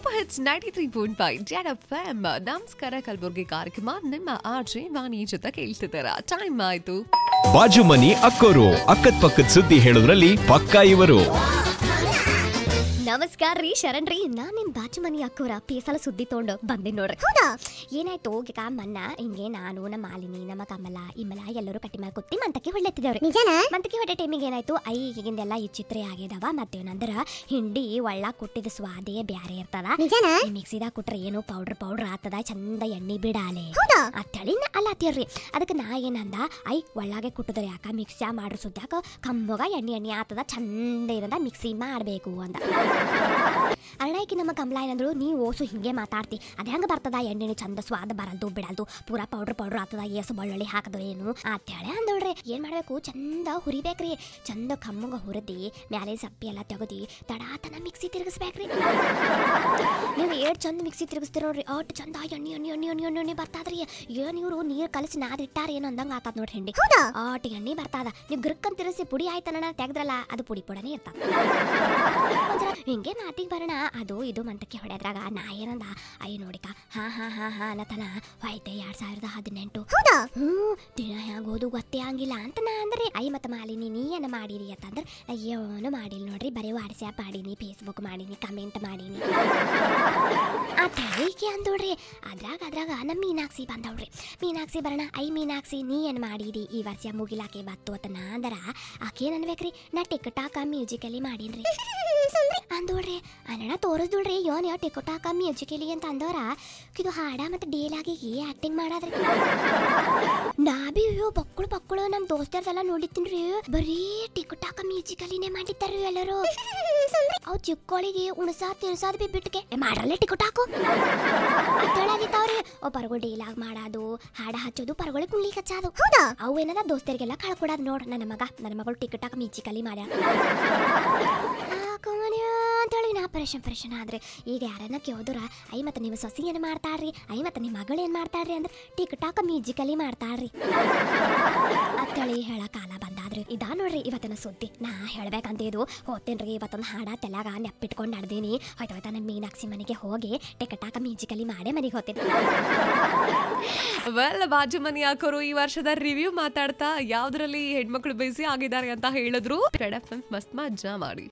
super hits ninety three point five Z F M ನಮಸ್ಕಾರ ಕಲಬುರ್ಗಿ ಕಾರ್ಯಕ್ರಮ ನಿಮ್ಮ ಆರ್ಜೆ ವಾಣಿ ಜೊತೆ ಕೇಳ್ತಿದ್ದೀರಾ ಟೈಮ್ ಆಯ್ತು ಬಾಜು ಮನಿ ಅಕ್ಕೋರು ಅಕ್ಕದ್ ಪಕ್ಕದ ಸುದ್ದಿ ಹೇಳೋದ್ರಲ್ಲಿ ಪಕ್ಕಾ ಇವರು ನಮಸ್ಕಾರ ರೀ ಶರಣ್ ರೀ ನಾನ್ ನಿಮ್ ಬಾಜು ಮನಿ ಅಕ್ಕೋರ ಪೀಸಲ ಸುದ್ದಿ ತೊಗೊಂಡು ಬಂದಿನ್ ನೋಡ್ರಿ ಹೌದಾ ಏನಾಯ್ತು ಈಗ ಮನ್ನ ಹಿಂಗೆ ನಾನು ನಮ್ಮ ಮಾಲಿನಿ ನಮ್ಮ ಕಮಲ ಇಮಲ ಎಲ್ಲರೂ ಕಟ್ಟಿ ಮೇಲೆ ಕುತ್ತಿ ಮಂತಕ್ಕೆ ಹೊಳ್ಳೆತ್ತಿದ್ದೇವ್ರಿ ಮಂತಕ್ಕೆ ಹೊಡೆ ಟೈಮಿಗೆ ಏನಾಯ್ತು ಐ ಈಗಿಂದೆಲ್ಲ ಈ ಚಿತ್ರ ಆಗ್ಯದವ ಮತ್ತೇನಂದ್ರ ಹಿಂಡಿ ಒಳ್ಳ ಕುಟ್ಟಿದ ಸ್ವಾದೇ ಬ್ಯಾರೆ ಇರ್ತದ ಈ ಮಿಕ್ಸಿದಾಗ ಕುಟ್ರೆ ಏನು ಪೌಡರ್ ಪೌಡರ್ ಆತದ ಚಂದ ಎಣ್ಣೆ ಬಿಡಾಲೆ ಅತ್ತಳಿ ಅಲ್ಲತ್ತಿರ್ರಿ ಅದಕ್ಕೆ ನಾ ಏನಂದ ಐ ಒಳ್ಳಾಗೆ ಕುಟ್ಟದ್ರ ಯಾಕ ಮಿಕ್ಸಿ ಮಾಡ್ರ ಸುದ್ಯಾಕ ಕಮ್ಮಗ ಎಣ್ಣೆ ಎಣ್ಣೆ ಆತದ ಚಂದ ಇರೋದ ಮಿಕ್ಸಿ ಮಾಡಬೇಕು ಅಂತ ಅಣ್ಣಾಕಿ ನಮ್ಮ ಕಮಲ ಏನಂದ್ರು ನೀ ಓಸು ಹಿಂಗೆ ಮಾತಾಡ್ತಿ ಅದ ಹೆಂಗ ಬರ್ತದ ಎಣ್ಣೆ ಚಂದ ಸ್ವಾದ ಬರಲ್ದು ಬಿಡಲ್ದು ಪೂರಾ ಪೌಡರ್ ಪೌಡರ್ ಆತದ ಏಸು ಬೆಳ್ಳುಳ್ಳಿ ಹಾಕದು ಏನು ಅಂತೇಳಿ ಅಂದೋಳ್ರಿ ಏನ್ ಮಾಡ್ಬೇಕು ಚಂದ ಹುರಿಬೇಕ್ರಿ ಚಂದ ಕಮ್ಮಗ ಹುರಿದಿ ಮ್ಯಾಲೆ ಸಪ್ಪಿ ಎಲ್ಲ ತೆಗದಿ ತಡಾತನ ಮಿಕ್ಸಿ ತಿರುಗಿಸ್ಬೇಕ್ರಿ ನೀವು ಏಟ್ ಚಂದ ಮಿಕ್ಸಿ ತಿರುಗಿಸ್ತೀರ ನೋಡ್ರಿ ಅಟ್ ಚಂದ ಎಣ್ಣೆ ಎಣ್ಣೆ ಎಣ್ಣೆ ಎಣ್ಣೆ ಎಣ್ಣೆ ಎಣ್ಣೆ ಬರ್ತಾದ್ರಿ ಏನ್ ಇವ್ರು ನೀರ್ ಕಲಸಿ ನಾದಿಟ್ಟಾರ ಏನು ಅಂದಂಗ ಆತಾದ ನೋಡ್ರಿ ಹಿಂಡಿ ಆಟ್ ಎಣ್ಣೆ ಬರ್ತಾದ ನೀವು ಗ್ರಕ್ಕನ್ ತಿರ್ಸಿ ಪುಡಿ ಆಯ್ತನ ತೆಗ್ದ್ರಲ್ಲ ಅದು ಪುಡಿ ಪುಡನೇ ಇರ್ತಾವ ಒಂಥರ ಹಿಂಗೆ ಮಾತಿಗೆ ಬರೋಣ ಅದು ಇದು ಮಂತಕ್ಕೆ ಹೊಡೆದ್ರಾಗ ನಾ ಏನಂದ ಅಯ್ಯ ನೋಡಿಕ ಹಾ ಹಾ ಹಾ ಹಾ ಅನ್ನತನ ಹೋಯ್ತೆ ಎರಡ್ ಸಾವಿರದ ಹದಿನೆಂಟು ಹೌದಾ ಹ್ಞೂ ದಿನ ಹೆಂಗ್ ಓದು ಗೊತ್ತೇ ಆಗಿಲ್ಲ ಅಂತ ನಾ ಅಂದ್ರೆ ಅಯ್ಯ ಮತ್ತೆ ಮಾಲಿನಿ ನೀ ಏನ ಮಾಡಿರಿ ಅಂತಂದ್ರೆ ಅಯ್ಯೋನು ಮಾಡಿಲ್ಲ ನೋಡ್ರಿ ಬರೀ ವಾಟ್ಸ್ಆ್ಯಪ್ ಮಾಡೀನಿ ಫೇಸ್ಬುಕ್ ಮಾಡೀನಿ ಕಮೆಂಟ್ ಮಾಡೀನಿ ಆ ತಳಿಕೆ ಅಂದೋಡ್ರಿ ಅದ್ರಾಗ ಅದ್ರಾಗ ನಮ್ಮ ಮೀನಾಕ್ಷಿ ಬಂದವ್ರಿ ಮೀನಾಕ್ಷಿ ಬರೋಣ ಐ ಮೀನಾಕ್ಷಿ ನೀ ಏನ್ ಮಾಡಿದಿ ಈ ವರ್ಷ ಮುಗಿಲಾಕೆ ಬತ್ತು ಅಂತ ನಾ ಅಂದರ ಆಕೇನ್ ಅನ್ಬೇಕ್ರಿ ನಾ ಟಿಕ್ಟಾಕ ಮ್ಯೂಸಿಕಲಿ ಮಾಡೀನ್ರಿ ಅಂದೋಡ್ರಿ ಅಣ್ಣ ತೋರಿಸ್ದೋಳ್ರಿ ಯೋನ್ ಯಾವ ಟಿಕ್ಟಾಕ ಮ್ಯೂಸಿಕಲಿ ಅಂತ ಅಂದವ್ರ ಇದು ಹಾಡ ಮತ್ತೆ ಡೇಲಾಗಿ ಆಕ್ಟಿಂಗ್ ಮಾಡಾದ್ರಿ ನಾ ಬಿ ಅಯ್ಯೋ ಬಕ್ಕಳು ಬಕ್ಕಳು ನಮ್ ದೋಸ್ತರ್ದೆಲ್ಲ ನೋಡಿತ್ತೀನ್ರಿ ಬರೀ ಟಿಕ್ಟಾಕ ಮ್ಯೂಸಿಕಲಿನೇ ಮಾಡಿದ್ದಾರ್ರಿ ಎಲ್ಲರೂ ಅವ್ ಚಿಕ್ಕೋಳಿಗೆ ಉಣಸಾದ್ ತಿನ್ಸಾದ್ ಬಿ ಬಿಟ್ಗೆ ಏ, ಮಾಡ್ರಲ್ಲೇ ಟಿಕ್ಟಾಕು ಅಂತೇಳಾಗಿತ್ತಾವ್ರಿ ಓ ಪರ್ಗಳು ಡೇಲಾಗ್ ಮಾಡೋದು ಹಾಡ ಹಚ್ಚೋದು ಪರ್ಗಳಿಗೆ ಕುಣ್ಲಿಕ್ಕೆ ಹಚ್ಚೋದು ಹೌದಾ ಅವು ಏನದ ದೋಸ್ತರಿಗೆಲ್ಲ ಕಳ್ಕೊಡೋದು ನೋಡ್ ನನ್ನ ಮಗ ನನ್ನ ಮಗಳು ಟಿಕ್ಟಾಕ್ ಮ್ಯೂಸಿಕಲಿ ಮಾಡ್ಯಾರ ಕಮನ್ಯ ಅಂತೇಳಿ ನಾ ಪರೇಶನ್ ಪರೇಶನ್ ಆದ್ರೆ ಈಗ ಯಾರನ್ನ ಕೇಳಿದ್ರ ಐ ಮತ್ತೆ ನಿಮ್ಮ ಸೊಸಿ ಏನು ಮಾಡ್ತಾಳ್ರಿ ಐ ಮತ್ತೆ ನಿಮ್ಮ ಮಗಳು ಏನು ಮಾಡ್ತಾಳ್ರಿ ಅಂದ್ರೆ ಟಿಕ್ ಟಾಕ್ ಮ್ಯೂಸಿಕಲಿ ಮಾಡ್ತಾಳ್ರಿ ಅಂತೇಳಿ ಹೇಳ ಕಾಲ ಬಂದಾದ್ರಿ ಇದಾ ನೋಡ್ರಿ ಇವತ್ತಿನ ಸುದ್ದಿ ನಾ ಹೇಳ್ಬೇಕಂತಿದ್ದು ಹೋಗ್ತೇನ್ರಿ ಇವತ್ತೊಂದು ಹಾಡ ತೆಲಾಗ ನೆಪ್ಪಿಟ್ಕೊಂಡು ನಡ್ದೀನಿ ಹೋಯ್ತು ಹೋಯ್ತಾ ನಮ್ಮ ಮೀನಾಕ್ಷಿ ಮನೆಗೆ ಹೋಗಿ ಟಿಕ್ ಟಾಕ್ ಮ್ಯೂಸಿಕಲಿ ಮಾಡೇ ಮನೆಗೆ ಹೋಗ್ತೀನಿ ವೆಲ್ ಬಾಜು ಮನಿ ಹಾಕೋರು ಈ ವರ್ಷದ ರಿವ್ಯೂ ಮಾತಾಡ್ತಾ ಯಾವ್ದ್ರಲ್ಲಿ ಹೆಣ್ಮಕ್ಳು ಬಿಸಿ ಆಗಿದ್ದಾರೆ ಅಂತ ಹೇಳಿದ್ರು ರೆಡ್ ಎಫ್ ಎಂ ಮಸ್ತ್ ಮಜ್ಜಾ ಮಾಡಿ